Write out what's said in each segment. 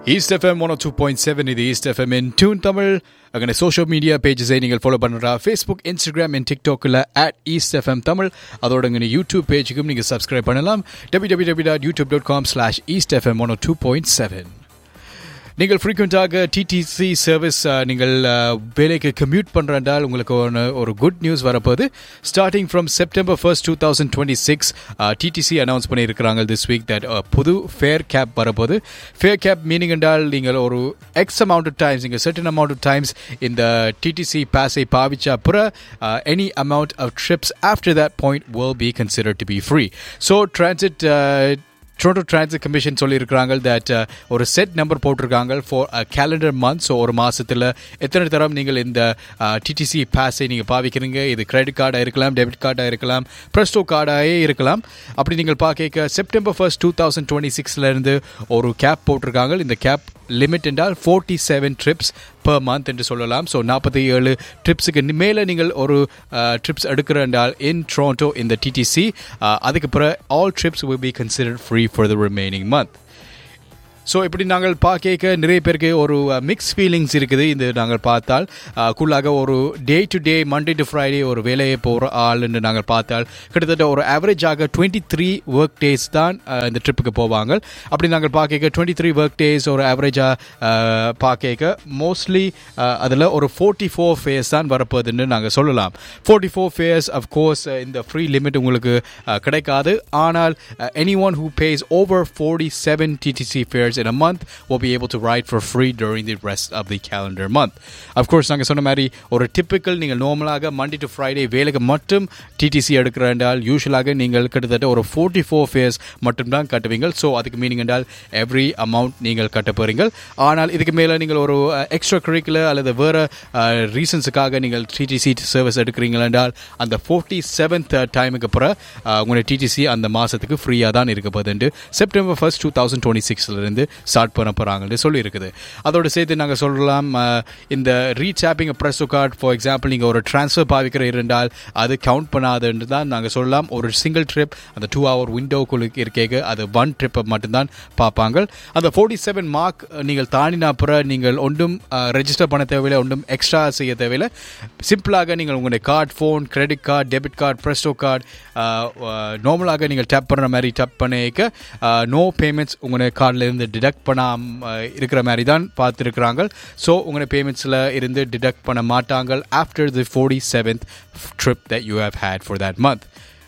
East F M one two point seven இது east F M in tune Tamil அங்கே social media பேஜஸை நீங்கள் ஃபாலோ பண்ணுறா ஃபேஸ்புக் இன்ஸ்டாகிராம் அண்ட் டிக்டாக்கில் அட் ஈஸ்ட் எஃப்எம் தமிழ் அதோட இங்கே யூடியூப் பேஜுக்கும் நீங்கள் சப்ஸ்கிரைப் பண்ணலாம் W W W dot YouTube dot com slash east F M one two point seven நீங்கள் ஃப்ரீக்வெண்ட்டாக டிடிசி சர்வீஸ் நீங்கள் அஹ், வேலைக்கு கம்யூட் பண்ணுறால் உங்களுக்கு ஒன்று ஒரு குட் நியூஸ் வரப்போகுது starting from September first two thousand twenty six TTC announce பண்ணியிருக்கிறாங்க திஸ் வீக் தட் புது ஃபேர் கேப் வரப்போகுது ஃபேர் கேப் மீனிங் என்றால் நீங்கள் ஒரு எக்ஸ் அமௌண்ட் ஆஃப் டைம்ஸ் நீங்கள் certain amount of times இந்த டிடிசி பாஸை பாவிச்ச அப்புறம் any amount of trips after that point will be considered to be free so transit uh, Toronto transit commission சொல்லியிருக்கிறாங்க that ஒரு செட் நம்பர் போட்டிருக்காங்க for calendar month so ஒரு மாதத்தில் எத்தனை தரம் நீங்கள் இந்த டிடிசி பாஸை நீங்கள் பாவிக்கிறீங்க இது கிரெடிட் கார்டாக இருக்கலாம் டெபிட் கார்டாக இருக்கலாம் ப்ரெஸ்டோ கார்டாகவே இருக்கலாம் அப்படி நீங்கள் பார்க்க September first two thousand twenty சிக்ஸ்லேருந்து ஒரு கேப் போட்டிருக்காங்க இந்த கேப் லிமிட் என்றால் forty seven trips per month என்று சொல்லலாம் ஸோ நாற்பத்தி ஏழு ட்ரிப்ஸுக்கு மேலே நீங்கள் ஒரு ட்ரிப்ஸ் எடுக்கிற என்றால் இன் ட்ரோண்டோ இந்த டிடிசி அதுக்கு பிறகு all trips will be considered free for the remaining month so இப்படி நாங்கள் பார்க்க நிறைய பேருக்கு ஒரு மிக்ஸ் ஃபீலிங்ஸ் இருக்குது இது நாங்கள் பார்த்தால் அஹ், குள்ளாக ஒரு day to day Monday to Friday ஒரு வேலையை போகிற ஆள்னு நாங்கள் பார்த்தால் கிட்டத்தட்ட ஒரு ஆவரேஜாக டுவெண்ட்டி த்ரீ ஒர்க் டேஸ் தான் அஹ், இந்த ட்ரிப்புக்கு போவாங்க அப்படி நாங்கள் பார்க்க டுவெண்ட்டி த்ரீ ஒர்க் டேஸ் ஒரு ஆவரேஜாக பார்க்க மோஸ்ட்லி அதில் ஒரு ஃபோர்ட்டி ஃபோர் ஃபேஸ் தான் வரப்போகுதுன்னு நாங்கள் சொல்லலாம் ஃபோர்ட்டி ஃபோர் ஃபேஸ் அஃப்கோர்ஸ் இந்த ஃப்ரீ லிமிட் உங்களுக்கு அஹ், கிடைக்காது ஆனால் any one who pays over forty seven TTC fares in a month will be able to ride for free during the rest of the calendar month. Of course, நாங்கள் சொன்ன மாதிரி ஒரு typical நீங்கள் நார்மலாக Monday to Friday வேலைக்கு மட்டும் DTC எடுக்கிற என்றால் யூஸ்வலாக நீங்கள் கிட்டத்தட்ட ஒரு ஃபோர்ட்டி ஃபோர் ஃபேர்ஸ் மட்டும்தான் கட்டுவீங்க ஸோ அதுக்கு மீனிங் என்றால் எவ்ரி அமௌண்ட் நீங்கள் கட்ட போறீங்க ஆனால் இதுக்கு மேலே நீங்கள் ஒரு எக்ஸ்ட்ரா கரிக்குலர் அல்லது வேறு ரீசன்ஸுக்காக நீங்கள் டிடிசி சர்வீஸ் எடுக்கிறீங்க என்றால் அந்த ஃபோர்ட்டி செவன்த் டைமுக்கு அப்புறம் அஹ், உங்களுடைய டிடிசி அந்த மாதத்துக்கு ஃப்ரீயாக தான் இருக்க போகுதுண்டு September first two thousand twenty சிக்ஸ்லேருந்து ஸ்டார்ட் பண்ண போகிறாங்கன்னு சொல்லியிருக்குது அதோட சேர்த்து நாங்கள் சொல்லலாம் அஹ், இந்த ரீசாப்பிங் ப்ரெஸ்ஸோ கார்டு ஃபார் எக்ஸாம்பிள் நீங்கள் ஒரு ட்ரான்ஸ்ஃபர் பாவிக்கிற இருந்தால் அது கவுண்ட் பண்ணாதுன்னு தான் நாங்கள் சொல்லலாம் ஒரு சிங்கிள் ட்ரிப் அந்த டூ ஹவர் விண்டோக்குள்ளே இருக்கேங்க அது ஒன் ட்ரிப்பை மட்டும்தான் பார்ப்பாங்க அந்த ஃபோர்ட்டி செவன் மார்க் நீங்கள் தாண்டின அப்புறம் நீங்கள் ஒன்றும் ரெஜிஸ்டர் பண்ண தேவையில்லை ஒன்றும் எக்ஸ்ட்ரா செய்ய தேவையில்லை சிம்பிளாக நீங்கள் உங்களுடைய card phone credit card debit card Presto card நார்மலாக நீங்கள் டேப் பண்ணுற மாதிரி டேப் பண்ணிக்க நோ பேமெண்ட்ஸ் உங்களுடைய கார்டில் இருந்து டிடக்ட் பண்ணாம இருக்கிற மாதிரி தான் பார்த்துருக்குறாங்க ஸோ உங்களுடைய பேமெண்ட்ஸில் இருந்து டிடக்ட் பண்ண மாட்டாங்க after the forty seventh trip that you have had for that month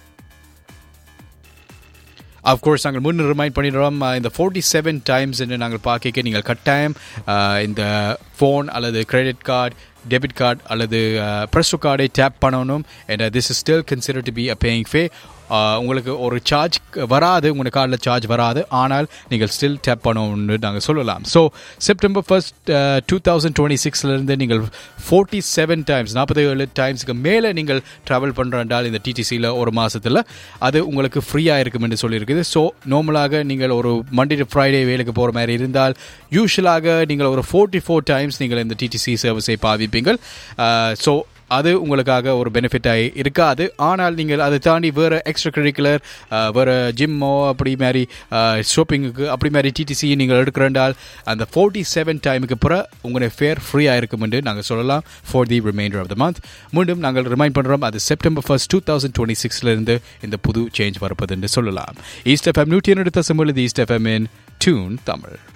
of course நாங்கள் முன் ரிமைண்ட் பண்ணிடுறோம் அஹ், இந்த ஃபோர்ட்டி செவன் டைம்ஸ் என்று நாங்கள் பார்க்க நீங்கள் கட்டாயம் அஹ், இந்த ஃபோன் அல்லது கிரெடிட் கார்டு டெபிட் கார்டு அல்லது ப்ரெஸ்டோ கார்டை டேப் பண்ணணும் and this is still consider to be a paying fare உங்களுக்கு ஒரு சார்ஜ் வராது உங்கள் கார்டில் சார்ஜ் வராது ஆனால் நீங்கள் ஸ்டில் டேப் பண்ணணும்னு நாங்கள் சொல்லலாம் so September first two thousand twenty சிக்ஸ்லேருந்து நீங்கள் ஃபோர்ட்டி செவன் டைம்ஸ் நாற்பத்தி ஏழு டைம்ஸ்க்கு மேலே நீங்கள் ட்ராவல் பண்ணுறால் இந்த டிடிசியில் ஒரு மாதத்தில் அது உங்களுக்கு ஃப்ரீயாக இருக்கும் என்று சொல்லியிருக்குது ஸோ நார்மலாக நீங்கள் ஒரு மண்டே டு ஃப்ரைடே வேலைக்கு போகிற மாதிரி இருந்தால் யூஸ்வலாக நீங்கள் ஒரு ஃபோர்ட்டி ஃபோர் டைம்ஸ் நீங்கள் இந்த டிடிசி சர்வீஸை பாவிப்பீங்கள் ஸோ அது உங்களுக்காக ஒரு பெனிஃபிட்டாக இருக்காது ஆனால் நீங்கள் அதை தாண்டி வேறு எக்ஸ்ட்ரா கரிக்குலர் வேறு ஜிம்மோ அப்படி மாதிரி ஷாப்பிங்குக்கு அப்படி மாதிரி டிடிசி நீங்கள் எடுக்கிறண்டால் அந்த ஃபோர்ட்டி செவன் டைமுக்கு பிற உங்களுடைய ஃபேர் ஃப்ரீயாக இருக்கும் என்று நாங்கள் சொல்லலாம் for the reminder of the month மீண்டும் நாங்கள் ரிமைண்ட் பண்ணுறோம் அது September first two thousand twenty சிக்ஸ்லேருந்து இந்த புது சேஞ்ச் வரப்போது என்று சொல்லலாம் ஈஸ்ட் எஃப்எம் நூற்றி இரண்டு தசம் east F M in tune Tamil